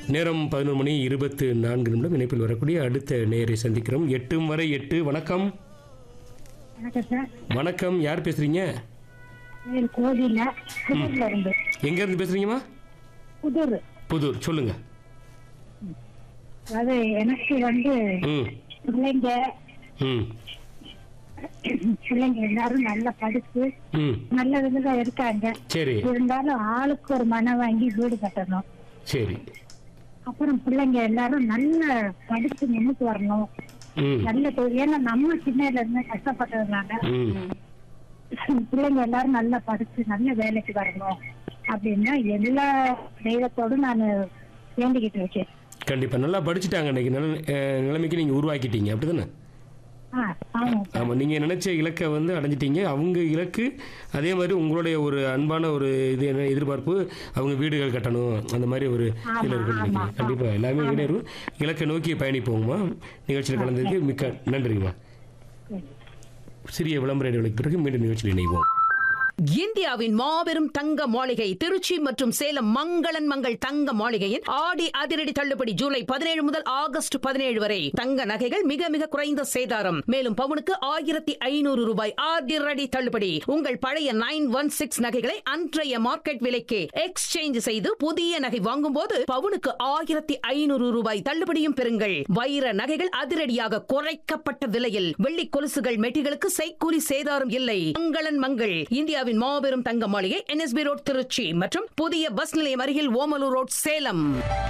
நேரம் பதினொரு மணி இருபத்து நான்கு நிமிடம் இணைப்பில் வரக்கூடிய அடுத்த நேரை சந்திக்கிறோம் எட்டும் வரை எட்டு வணக்கம் வணக்கம் சார் வணக்கம் யார் பேசுறீங்க பேர் கோவில புதூர்ல இருந்து எங்க இருந்து பேசுறீங்கம்மா புதூர் புதூர் சொல்லுங்க அதாவது எனக்கு வந்து ம் பிள்ளைங்க ம் பிள்ளைங்க எல்லாரும் நல்லா படிச்சு ம் நல்ல விதமா இருக்காங்க சரி இருந்தாலும் ஆளுக்கு ஒரு மனம் வாங்கி வீடு கட்டணும் சரி அப்புறம் பிள்ளைங்க எல்லாரும் நல்ல படிச்சு முன்னுக்கு வரணும் ம் நல்ல தொழில் ஏன்னா நம்ம சின்னல இருந்து கஷ்டப்பட்டதுனால ம் பிள்ளைங்க எல்லாரும் நல்லா படிச்சு நல்ல வேலைக்கு வரணும் அப்படின்னா எல்லா தெய்வத்தோடும் நான் வேண்டிக்கிட்டு இருக்கேன் கண்டிப்பாக நல்லா படிச்சுட்டாங்க இன்னைக்கு நல்ல அஹ், நிலைமைக்கு நீங்கள் உருவாக்கிட்டீங்க அப்படிதானே ஆ ஆமாம் ஆமாம் நீங்கள் நினச்ச இலக்கை வந்து அடைஞ்சிட்டீங்க அவங்க இலக்கு அதே மாதிரி உங்களுடைய ஒரு அன்பான ஒரு இது என்ன எதிர்பார்ப்பு அவங்க வீடுகள் கட்டணும் அந்த மாதிரி ஒரு இதில் இருக்கு நினைக்கிறேன் கண்டிப்பாக எல்லாமே ஈடேறும் இலக்கை நோக்கி பயணிப்போங்கம்மா நிகழ்ச்சியில் கலந்ததுக்கு மிக்க நன்றிங்கம்மா சிறிய விளம்பர இடைவெளிக்கு பிறகு மீண்டும் நிகழ்ச்சியில் இணைவோம் இந்தியாவின் மாபெரும் தங்க மாளிகை திருச்சி மற்றும் சேலம் மங்களன் மங்கள் தங்க மாளிகையின் ஆடி அதிரடி தள்ளுபடி ஜூலை பதினேழு முதல் ஆகஸ்ட் பதினேழு வரை தங்க நகைகள் மிக மிக குறைந்த சேதாரம் மேலும் பவுனுக்கு ஆயிரத்தி ஐநூறு ரூபாய் அதிரடி தள்ளுபடி உங்கள் பழைய நைன் ஒன் சிக்ஸ் நகைகளை அன்றைய மார்க்கெட் விலைக்கு எக்ஸ்சேஞ்ச் செய்து புதிய நகை வாங்கும் போது பவுனுக்கு ஆயிரத்தி ஐநூறு ரூபாய் தள்ளுபடியும் பெறுங்கள் வைர நகைகள் அதிரடியாக குறைக்கப்பட்ட விலையில் வெள்ளி கொலுசுகள் மெட்டிகளுக்கு செய்கூலி சேதாரம் இல்லை மங்களன் மங்கள் இந்தியாவின் மாபெரும் தங்க மாளிகை என்எஸ்பி ரோட் திருச்சி மற்றும் புதிய பஸ் நிலையம் அருகில் ஓமலூர் ரோட் சேலம்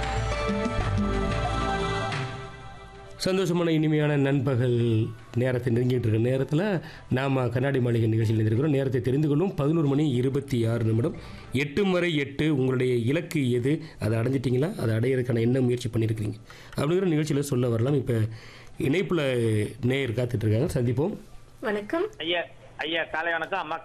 சந்தோஷமான இனிமையான நண்பகல் நேரத்தை நெருங்கிட்டு இருக்க நேரத்தில் நாம் கண்ணாடி மாளிகை நிகழ்ச்சியில் இருக்கிறோம் நேரத்தை தெரிந்து கொள்ளும் பதினோரு மணி இருபத்தி ஆறு நிமிடம் எட்டு வரை எட்டு உங்களுடைய இலக்கு எது அதை அடைஞ்சிட்டிங்களா அதை அடையிறதுக்கான என்ன முயற்சி பண்ணியிருக்கிறீங்க அப்படிங்கிற நிகழ்ச்சியில் சொல்ல வரலாம் இப்போ இணைப்பில் நேயர் காத்துட்ருக்காங்க சந்திப்போம் வணக்கம் ஐயா ஐயா காலை வணக்கம் அம்மா